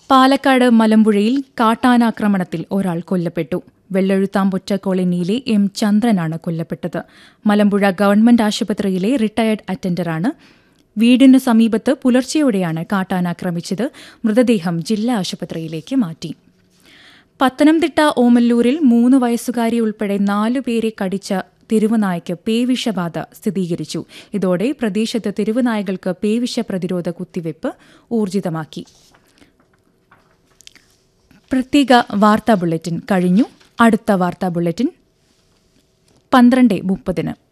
പാലക്കാട് മലമ്പുഴയിൽ കാട്ടാനാക്രമണത്തിൽ ഒരാൾ കൊല്ലപ്പെട്ടു വെള്ളെഴുത്താമ്പൊറ്റ കോളനിയിലെ എം ചന്ദ്രനാണ് കൊല്ലപ്പെട്ടത് മലമ്പുഴ ഗവൺമെന്റ് ആശുപത്രിയിലെ റിട്ടയർഡ് അറ്റൻഡറാണ് വീടിനു സമീപത്ത് പുലർച്ചെയോടെയാണ് കാട്ടാനാക്രമിച്ചത് മൃതദേഹം ജില്ലാ ആശുപത്രിയിലേക്ക് മാറ്റി പത്തനംതിട്ട ഓമല്ലൂരിൽ മൂന്ന് വയസ്സുകാരി ഉൾപ്പെടെ നാലുപേരെ കടിച്ച തെരുവുനായ്ക്ക് പേവിഷബാധ സ്ഥിരീകരിച്ചു ഇതോടെ പ്രദേശത്ത് തെരുവുനായകൾക്ക് പേവിഷ പ്രതിരോധ കുത്തിവയ്പ് ഊർജിതമാക്കി പ്രത്യേക വാർത്താ ബുള്ളറ്റിൻ കഴിഞ്ഞു അടുത്ത വാർത്താ ബുള്ളറ്റിൻ പന്ത്രണ്ട് മുപ്പതിന്